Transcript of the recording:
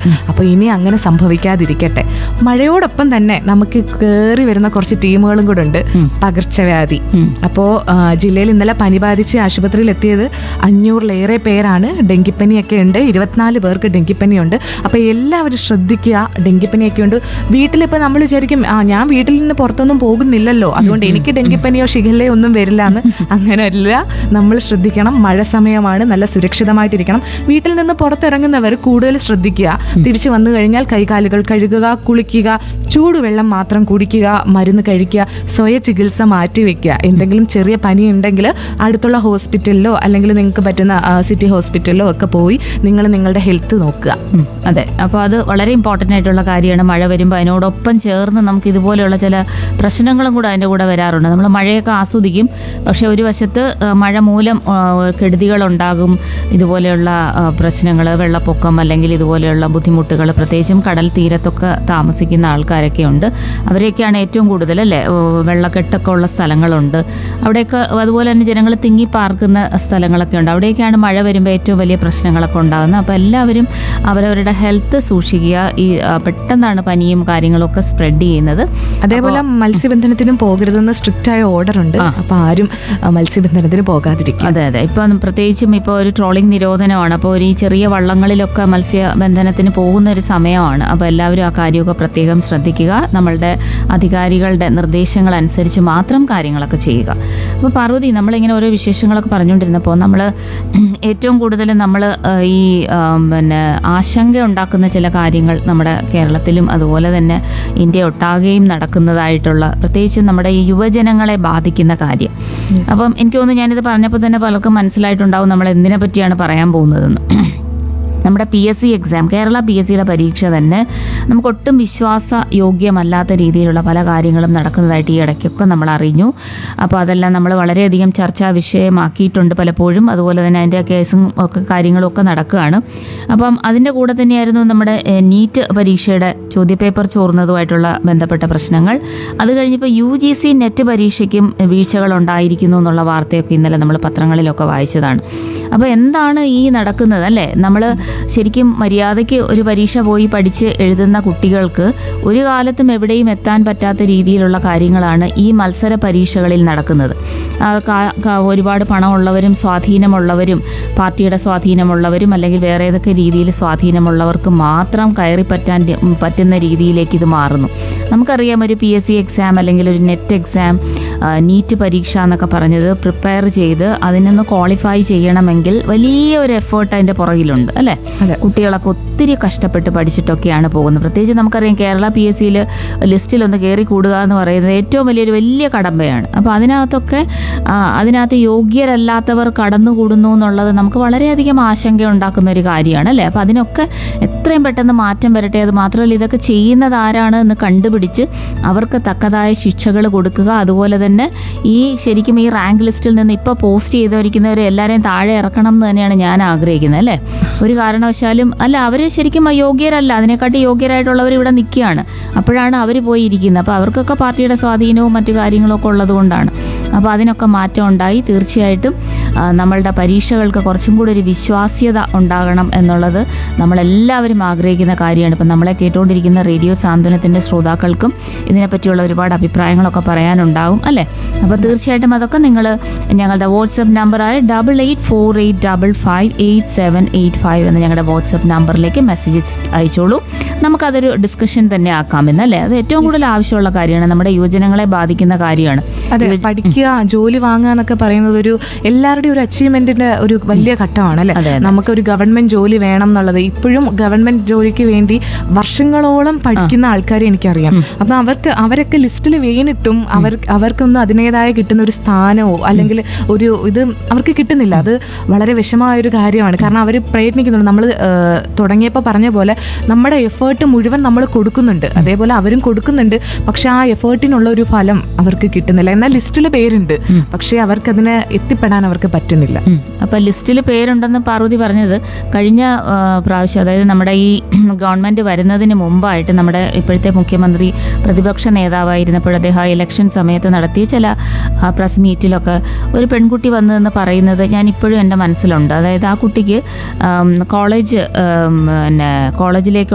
അപ്പോൾ ഇനി അങ്ങനെ സംഭവിക്കാതിരിക്കട്ടെ മഴയോടൊപ്പം തന്നെ നമുക്ക് കയറി വരുന്ന കുറച്ച് ടീമുകളും കൂടെ ഉണ്ട് പകർച്ചവ്യാധി അപ്പോൾ ജില്ലയിൽ ഇന്നലെ പനി ബാധിച്ച് ആശുപത്രിയിൽ എത്തിയത് അഞ്ഞൂറിലേറെ പേരാണ് ഡെങ്കിപ്പനിയൊക്കെ ഉണ്ട് ഇരുപത്തിനാല് പേർക്ക് ഡെങ്കിപ്പനിയുണ്ട് അപ്പോൾ എല്ലാവരും ശ്രദ്ധിക്കുക ഡെങ്കിപ്പനിയൊക്കെ ഉണ്ട് വീട്ടിലിപ്പോൾ നമ്മൾ വിചാരിക്കും ആ ഞാൻ വീട്ടിൽ നിന്ന് പുറത്തൊന്നും പോകുന്നില്ലല്ലോ അതുകൊണ്ട് എനിക്ക് ഡെങ്കിപ്പനിയോ ഷിഗല്ലയോ ഒന്നും വരില്ല എന്ന് അങ്ങനെയല്ല നമ്മൾ ശ്രദ്ധിക്കണം മഴ സമയമാണ് നല്ല സുരക്ഷിതമായിട്ടിരിക്കണം വീട്ടിൽ നിന്ന് പുറത്തിറങ്ങുന്നവർ കൂടുതൽ ശ്രദ്ധിക്കുക തിരിച്ചു വന്നു കഴിഞ്ഞാൽ കൈകാലുകൾ കഴുകുക കുളിക്കുക ചൂടുവെള്ളം മാത്രം കുടിക്കുക മരുന്ന് കഴിക്കുക സ്വയ ചികിത്സ മാറ്റിവെക്കുക എന്തെങ്കിലും ചെറിയ പനി ഉണ്ടെങ്കിൽ അടുത്തുള്ള ഹോസ്പിറ്റലിലോ അല്ലെങ്കിൽ നിങ്ങൾക്ക് പറ്റുന്ന ആ, സിറ്റി ഹോസ്പിറ്റലിലോ ഒക്കെ പോയി നിങ്ങൾ നിങ്ങളുടെ ഹെൽത്ത് നോക്കുക ഉം, അതെ അപ്പോൾ അത് വളരെ ഇമ്പോർട്ടൻ്റ് ആയിട്ടുള്ള കാര്യമാണ് മഴ വരുമ്പോൾ അതിനോടൊപ്പം ചേർന്ന് നമുക്ക് ഇതുപോലെയുള്ള ചില പ്രശ്നങ്ങളും കൂടെ അതിൻ്റെ കൂടെ വരാറുണ്ട് നമ്മൾ മഴയൊക്കെ ആസ്വദിക്കും പക്ഷേ ഒരു വശത്ത് ആ, മഴ മൂലം ആ, കെടുതികളുണ്ടാകും ഇതുപോലെയുള്ള പ്രശ്നങ്ങൾ വെള്ളപ്പൊക്കം അല്ലെങ്കിൽ ഇതുപോലെയുള്ള ബുദ്ധിമുട്ടുകൾ പ്രത്യേകിച്ചും കടൽ തീരത്തൊക്കെ താമസിക്കുന്ന ആൾക്കാരൊക്കെ ഉണ്ട് അവരെയൊക്കെയാണ് ഏറ്റവും കൂടുതൽ അല്ലേ ഓ, വെള്ളക്കെട്ടൊക്കെ ഉള്ള സ്ഥലങ്ങളുണ്ട് അവിടെയൊക്കെ അതുപോലെ തന്നെ ജനങ്ങൾ തിങ്ങി പാർക്കുന്ന സ്ഥലങ്ങളൊക്കെ ഉണ്ട് അവിടെയൊക്കെയാണ് മഴ വരുമ്പോൾ ഏറ്റവും വലിയ പ്രശ്നങ്ങളൊക്കെ ഉണ്ടാകുന്നത് അപ്പോൾ എല്ലാവരും അവരവരുടെ ഹെൽത്ത് സൂക്ഷിക്കുക ഈ ആ, പെട്ടെന്നാണ് പനിയും കാര്യങ്ങളൊക്കെ സ്പ്രെഡ് ചെയ്യുന്നത് അതേപോലെ മത്സ്യബന്ധനത്തിനും പോകരുതെന്ന് സ്ട്രിക്റ്റ് ആയ ഓർഡർ ഉണ്ട് അപ്പൊ ആരും ആ, മത്സ്യബന്ധനത്തിന് പോകാതിരിക്കുക അതെ അതെ ഇപ്പം പ്രത്യേകിച്ചും ഇപ്പോൾ ഒരു ട്രോളിംഗ് നിരോധനമാണ് അപ്പോൾ ഒരു ഈ ചെറിയ വള്ളങ്ങളിലൊക്കെ മത്സ്യബന്ധനത്തിന് പോകുന്ന ഒരു സമയമാണ് അപ്പോൾ എല്ലാവരും ആ കാര്യമൊക്കെ പ്രത്യേകം ശ്രദ്ധിക്കുക നമ്മളുടെ അധികാരികളുടെ നിർദ്ദേശങ്ങൾ അനുസരിച്ച് മാത്രം കാര്യങ്ങളൊക്കെ ചെയ്യുക അപ്പോൾ പാർവതി നമ്മളിങ്ങനെ ഓരോ വിശേഷങ്ങളൊക്കെ പറഞ്ഞുകൊണ്ടിരുന്നപ്പോൾ നമ്മൾ ഏറ്റവും കൂടുതൽ നമ്മൾ ഈ ആ, പിന്നെ ആശങ്ക ഉണ്ടാക്കുന്ന ചില കാര്യങ്ങൾ നമ്മുടെ കേരളത്തിലും അതുപോലെ തന്നെ ഇന്ത്യ ഒട്ടാകെയും നടക്കുന്നതായിട്ടുള്ള പ്രത്യേകിച്ചും നമ്മുടെ ഈ യുവജനങ്ങളെ ബാധിക്കുന്ന കാര്യം അപ്പം എനിക്ക് തോന്നുന്നു ഞാനിത് പറഞ്ഞപ്പോൾ തന്നെ പലർക്കും മനസ്സിലായിട്ടുണ്ടാവും നമ്മൾ എന്തിനെ പറ്റിയാണ് പറയാൻ പോകുന്നതെന്ന് നമ്മുടെ P S C exam Kerala P S സിയുടെ പരീക്ഷ തന്നെ നമുക്ക് ഒട്ടും വിശ്വാസ യോഗ്യമല്ലാത്ത രീതിയിലുള്ള പല കാര്യങ്ങളും നടക്കുന്നതായിട്ട് ഈ ഇടയ്ക്കൊക്കെ നമ്മൾ അറിഞ്ഞു അപ്പോൾ അതെല്ലാം നമ്മൾ വളരെയധികം ചർച്ചാ വിഷയമാക്കിയിട്ടുണ്ട് പലപ്പോഴും അതുപോലെ തന്നെ അതിൻ്റെ കേസും ഒക്കെ കാര്യങ്ങളും ഒക്കെ നടക്കുകയാണ് അപ്പം അതിൻ്റെ കൂടെ തന്നെയായിരുന്നു നമ്മുടെ എഹ്, നീറ്റ് പരീക്ഷയുടെ ചോദ്യപേപ്പർ ചോർന്നതുമായിട്ടുള്ള ബന്ധപ്പെട്ട പ്രശ്നങ്ങൾ അത് കഴിഞ്ഞപ്പോൾ യു ജി സി നെറ്റ് പരീക്ഷയ്ക്കും വീഴ്ചകൾ ഉണ്ടായിരിക്കുന്നു എന്നുള്ള വാർത്തയൊക്കെ ഇന്നലെ നമ്മൾ പത്രങ്ങളിലൊക്കെ വായിച്ചതാണ് അപ്പോൾ എന്താണ് ഈ നടക്കുന്നത് അല്ലേ നമ്മൾ ശരിക്കും മര്യാദയ്ക്ക് ഒരു പരീക്ഷ പോയി പഠിച്ച് എഴുതുന്ന കുട്ടികൾക്ക് ഒരു കാലത്തും എവിടെയും എത്താൻ പറ്റാത്ത രീതിയിലുള്ള കാര്യങ്ങളാണ് ഈ മത്സര പരീക്ഷകളിൽ നടക്കുന്നത് ആ, കാ- കാ- ഒരുപാട് പണമുള്ളവരും സ്വാധീനമുള്ളവരും പാർട്ടിയുടെ സ്വാധീനമുള്ളവരും അല്ലെങ്കിൽ വേറെ ഏതൊക്കെ രീതിയിൽ സ്വാധീനമുള്ളവർക്ക് മാത്രം കയറി പറ്റാൻ പറ്റുന്ന രീതിയിലേക്ക് ഇത് മാറുന്നു നമുക്കറിയാം ഒരു പി എസ് സി എക്സാം അല്ലെങ്കിൽ ഒരു നെറ്റ് എക്സാം നീറ്റ് പരീക്ഷ എന്നൊക്കെ പറഞ്ഞത് പ്രിപ്പയർ ചെയ്ത് അതിൽ നിന്ന് ക്വാളിഫൈ ചെയ്യണമെങ്കിൽ വലിയ ഒരു എഫേർട്ട് അതിൻ്റെ പുറകിലുണ്ട് അല്ലേ അതെ. കുട്ടികളൊക്കെ ഒത്തിരി കഷ്ടപ്പെട്ട് പഠിച്ചിട്ടൊക്കെയാണ് പോകുന്നത് പ്രത്യേകിച്ച് നമുക്കറിയാം കേരള പി എസ് സിയിൽ ലിസ്റ്റിലൊന്ന് കയറി കൂടുക എന്ന് പറയുന്നത് ഏറ്റവും വലിയൊരു വലിയ കടമ്പയാണ് അപ്പോൾ അതിനകത്തൊക്കെ ആ, അതിനകത്ത് യോഗ്യരല്ലാത്തവർ കടന്നുകൂടുന്നു എന്നുള്ളത് നമുക്ക് വളരെയധികം ആശങ്ക ഉണ്ടാക്കുന്ന ഒരു കാര്യമാണ് അല്ലേ അപ്പോൾ അതിനൊക്കെ എത്രയും പെട്ടെന്ന് മാറ്റം വരട്ടെ അത് മാത്രമല്ല ഇതൊക്കെ ചെയ്യുന്നത് ആരാണ് എന്ന് കണ്ടുപിടിച്ച് അവർക്ക് തക്കതായ ശിക്ഷകൾ കൊടുക്കുക അതുപോലെ തന്നെ ഈ ശരിക്കും ഈ റാങ്ക് ലിസ്റ്റിൽ നിന്ന് ഇപ്പോൾ പോസ്റ്റ് ചെയ്തിരിക്കുന്നവരെ എല്ലാവരെയും താഴെ ഇറക്കണം എന്ന് തന്നെയാണ് ഞാൻ ആഗ്രഹിക്കുന്നത് അല്ലേ ഒരു കാരണവശാലും അല്ല അവർ ശരിക്കും യോഗ്യരല്ല അതിനെക്കാട്ടി യോഗ്യരായിട്ടുള്ളവർ ഇവിടെ നിൽക്കുകയാണ് അപ്പോഴാണ് അവർ പോയി ഇരിക്കുന്നത് അപ്പോൾ അവർക്കൊക്കെ പാർട്ടിയുടെ സ്വാധീനവും മറ്റു കാര്യങ്ങളൊക്കെ ഉള്ളത് കൊണ്ടാണ് അപ്പോൾ അതിനൊക്കെ മാറ്റം ഉണ്ടായി തീർച്ചയായിട്ടും ആ, നമ്മളുടെ പരീക്ഷകൾക്ക് കുറച്ചും കൂടി ഒരു വിശ്വാസ്യത ഉണ്ടാകണം എന്നുള്ളത് നമ്മളെല്ലാവരും ആഗ്രഹിക്കുന്ന കാര്യമാണ് ഇപ്പം നമ്മളെ കേട്ടുകൊണ്ടിരിക്കുന്ന റേഡിയോ സാന്ത്വനത്തിൻ്റെ ശ്രോതാക്കൾക്കും ഇതിനെപ്പറ്റിയുള്ള ഒരുപാട് അഭിപ്രായങ്ങളൊക്കെ പറയാനുണ്ടാവും അല്ലേ അപ്പോൾ തീർച്ചയായിട്ടും അതൊക്കെ നിങ്ങൾ ഞങ്ങളുടെ വാട്സപ്പ് നമ്പറായ double eight four eight double five eight seven eight five എന്ന ഞങ്ങളുടെ വാട്സപ്പ് നമ്പറിലേക്ക് മെസ്സേജസ് അയച്ചോളൂ നമുക്കതൊരു ഡിസ്കഷൻ തന്നെ ആക്കാമെന്ന് അല്ലേ അത് ഏറ്റവും കൂടുതൽ ആവശ്യമുള്ള കാര്യമാണ് നമ്മുടെ യുവജനങ്ങളെ ബാധിക്കുന്ന കാര്യമാണ് അതെ പഠിക്കുക ജോലി വാങ്ങുക എന്നൊക്കെ പറയുന്നത് ഒരു എല്ലാവരുടെയും ഒരു അച്ചീവ്മെന്റിന്റെ ഒരു വലിയ ഘട്ടമാണ് അല്ലെ അതെ, അതെ. നമുക്കൊരു ഗവൺമെന്റ് ജോലി വേണം എന്നുള്ളത് ഇപ്പോഴും ഗവൺമെന്റ് ജോലിക്ക് വേണ്ടി വർഷങ്ങളോളം പഠിക്കുന്ന ആൾക്കാരെ എനിക്കറിയാം അപ്പൊ അവർക്ക് അവരൊക്കെ ലിസ്റ്റിൽ വീണിട്ടും അവർ അവർക്കൊന്നും അതിനേതായ കിട്ടുന്ന ഒരു സ്ഥാനമോ അല്ലെങ്കിൽ ഒരു ഇത് അവർക്ക് കിട്ടുന്നില്ല അത് വളരെ വിഷമമായ ഒരു കാര്യമാണ് കാരണം അവർ പ്രയത്നിക്കുന്നുണ്ട് നമ്മൾ തുടങ്ങിയപ്പോൾ പറഞ്ഞ പോലെ നമ്മുടെ എഫേർട്ട് മുഴുവൻ നമ്മൾ കൊടുക്കുന്നുണ്ട് അതേപോലെ അവരും കൊടുക്കുന്നുണ്ട് പക്ഷെ ആ എഫേർട്ടിനുള്ള ഒരു ഫലം അവർക്ക് കിട്ടുന്നില്ല എന്നാൽ ലിസ്റ്റിൽ പേരുണ്ട് പക്ഷേ അവർക്ക് അതിന് എത്തിപ്പെടാൻ അവർക്ക് പറ്റുന്നില്ല ഉം. അപ്പൊ ലിസ്റ്റിൽ പേരുണ്ടെന്ന് പാർവതി പറഞ്ഞത് കഴിഞ്ഞ ആ, പ്രാവശ്യം അതായത് നമ്മുടെ ഈ ഗവൺമെന്റ് വരുന്നതിന് മുമ്പായിട്ട് നമ്മുടെ ഇപ്പോഴത്തെ മുഖ്യമന്ത്രി പ്രതിപക്ഷ നേതാവായിരുന്നപ്പോൾ അദ്ദേഹം ആ ഇലക്ഷൻ സമയത്ത് നടത്തിയ ചില പ്രസ് മീറ്റിലൊക്കെ ഒരു പെൺകുട്ടി വന്നതെന്ന് പറയുന്നത് ഞാൻ ഇപ്പോഴും എൻ്റെ മനസ്സിലുണ്ട് അതായത് ആ കുട്ടിക്ക് ആം, കോളേജ് ആം, പിന്നെ കോളേജിലേക്ക്